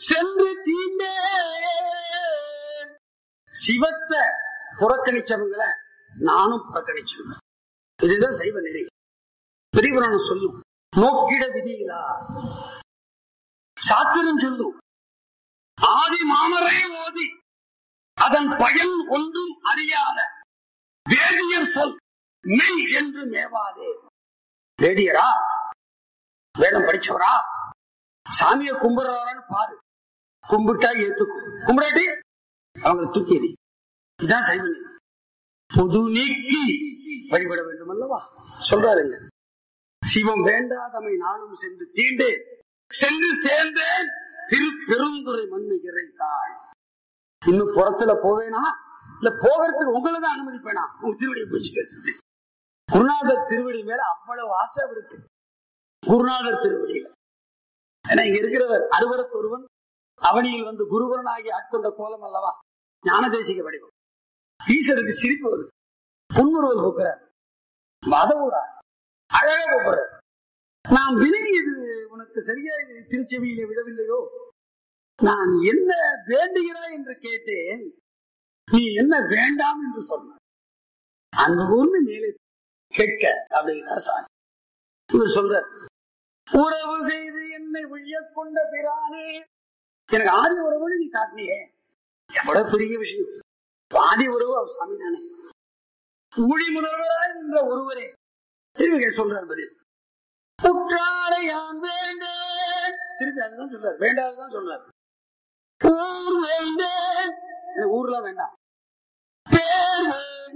சென்று தீண்டே சிவத்தை புறக்கணிச்சவங்களை நானும் புறக்கணிச்சிருவேன் இதுதான் சைவ நெறி பெரியபுராணம் சொல்லும் நோக்கிட விதியிலா சாத்திரம் சொல்லும் ஆதி மாமரை ஓதி அதன் பயன் ஒன்றும் அறியாத வேதியர் சொல் மெய் என்று மேவாதே வேதியரா வேதம் படிச்சவரா சாமிய கும்பிடுறாரான்னு பாரு கும்பிட்டா ஏத்துக்கும் கும்பிடாட்டி அவங்க தூக்கி எறி இதான் சைவ நெறி பொது நீக்கி வழிபட வேண்டும் அல்லவா சொல்றாருங்க சிவம் வேண்டாதமை நானும் சென்று தீண்டேன் சென்று சேர்ந்தேன் திரு பெருந்துரை மண்ணு இறைத்தாள் இன்னும் புறத்துல போவேனா இல்ல போகிறதுக்கு உங்களை தான் அனுமதிப்பேனா உங்க திருவடியை போச்சு குருநாதர் திருவடி மேல அவ்வளவு ஆசை இருக்கு குருநாதர் திருவடியில ஏன்னா இங்க இருக்கிறவர் அறுவரத்து ஒருவன் அவனியில் வந்து குருவரனாகி ஆட்கொண்ட கோலம் அல்லவா ஞான தேசிக வடிவம் ஈஸ்வருக்கு சிரிப்பு வருது புன்முறுவல் போக்குறார் மதவுறா அழகா போக்குறார் நான் விலகியது உனக்கு சரியா இது திருச்செவியிலே விடவில்லையோ நான் என்ன வேண்டுகிறாய் என்று கேட்டேன் நீ என்ன வேண்டாம் என்று சொன்ன அன்பு கூர்ந்து மேலே கேட்க அப்படிங்கிறார் சாமி இவர் சொல்ற உறவு செய்து என்னை உய்ய கொண்ட பிரானே எனக்கு ஆதி உறவுன்னு நீ காட்டினியே எவ்வளவு பெரிய விஷயம் ஆதி உறவு அவர் சாமி தானே ஊழி முதல்வராய் என்ற ஒருவரே திரும்பி சொல்றார் பதில் உற்றாரை யான் வேண்டேன் திருப்பி அதுதான் சொல்றார் வேண்டாதுதான் சொல்றார் ஊர் வேண்டேன் எனக்கு ஊர்லாம் வேண்டாம் பேர்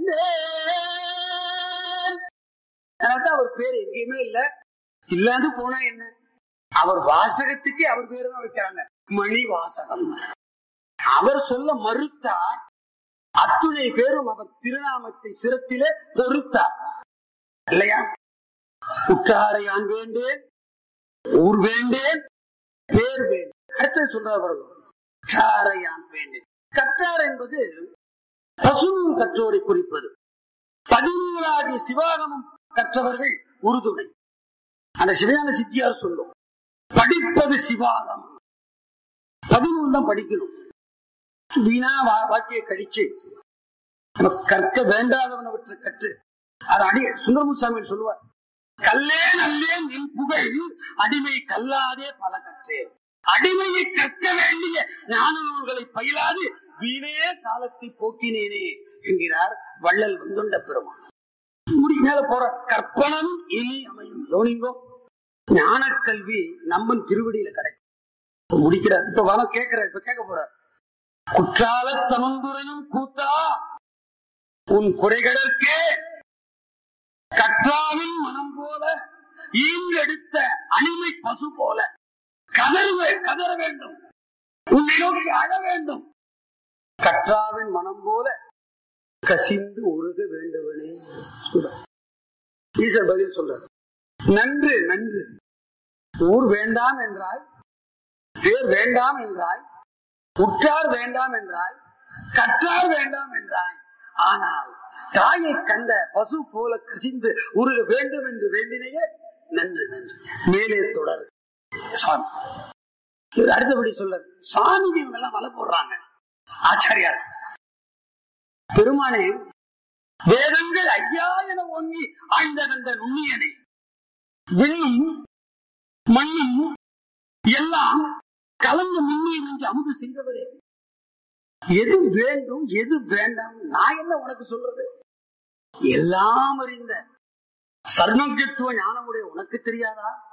வேண்டேன் எனக்கு அவர் பேர் எங்கேயுமே இல்ல இல்லாது போனா என்ன அவர் வாசகத்துக்கே அவர் பேரு தான் வைக்கிறாங்க மணி வாசகம் அவர் சொல்ல மறுத்தார் அத்துணை பேரும் அவர் திருநாமத்தை சிரத்திலே பொறுத்தார் இல்லையா உற்றாரை யான் வேண்டேன் ஊர் வேண்டேன் பேர் வேண்டேன் அடுத்தது சொல்றார் பாருங்க உற்றாரை யான் வேண்டேன் கற்றார் என்பது பசுவும் கற்றோரை குறிப்பது பதினூறாகிய சிவாகமம் கற்றவர்கள் உறுதுணை அந்த சிவஞான சித்தியார் சொல்லும் படிப்பது சிவாகமம் பதினூறு தான் படிக்கணும் வீணா வா- வாழ்க்கையை கழிச்சு நம்ம கற்க வேண்டாதவனவற்றை கற்று அது அடி சுந்தரமுசாமி சொல்லுவார் கல்லே நல்லே நின் புகழ் அடிமை கல்லாதே பல கற்றேன் அடிமையை கற்க வேண்டிய ஞான நூல்களை பயிலாது வீணே காலத்தை போக்கினேனே என்கிறார் வள்ளல் வந்துண்ட பெருமான் முடி மேல போற கற்பனம் இனி அமையும் லோனிங்கோ ஞான கல்வி நம்மன் திருவடியில கிடைக்கும் முடிக்கிறார் இப்ப வர கேட்கிறார் இப்ப கேட்க போறார் குற்றால தமந்துரையும் கூத்தா உன் குறைகளுக்கே கற்றாவின் மனம் போல ஈங்கெடுத்த அடிமை பசு போல கதறுவே கதற வேண்டும் உன்னை நோக்கி அழ வேண்டும் கற்றாவின் மனம் போல கசிந்து உருக வேண்டுவனே சொல்றார். ஈசர் பதில் சொல்றார் நன்று நன்று ஊர் வேண்டாம் என்றாய் பேர் வேண்டாம் என்றாய் உற்றார் வேண்டாம் என்றாய் கற்றார் வேண்டாம் என்றாய் ஆனால் தாயை கண்ட பசு போல கசிந்து உருக வேண்டும் என்று வேண்டினையே நன்று நன்று மேலே தொடர் சாமி இவர் அடுத்தபடி சொல்ல சாமிஜி இவங்க எல்லாம் வலை போடுறாங்க ஆச்சாரியார் பெருமானே வேதங்கள் ஐயா என ஒங்கி ஆழ்ந்த கண்ட நுண்ணியனை விண்ணும் மண்ணும் எல்லாம் கலந்து முன்னீர் என்று அமுது செய்தவரே எது வேண்டும் எது வேண்டாம் நான் என்ன உனக்கு சொல்றது எல்லாம் அறிந்த சர்வஜத்துவ ஞானமுடைய உனக்கு தெரியாதா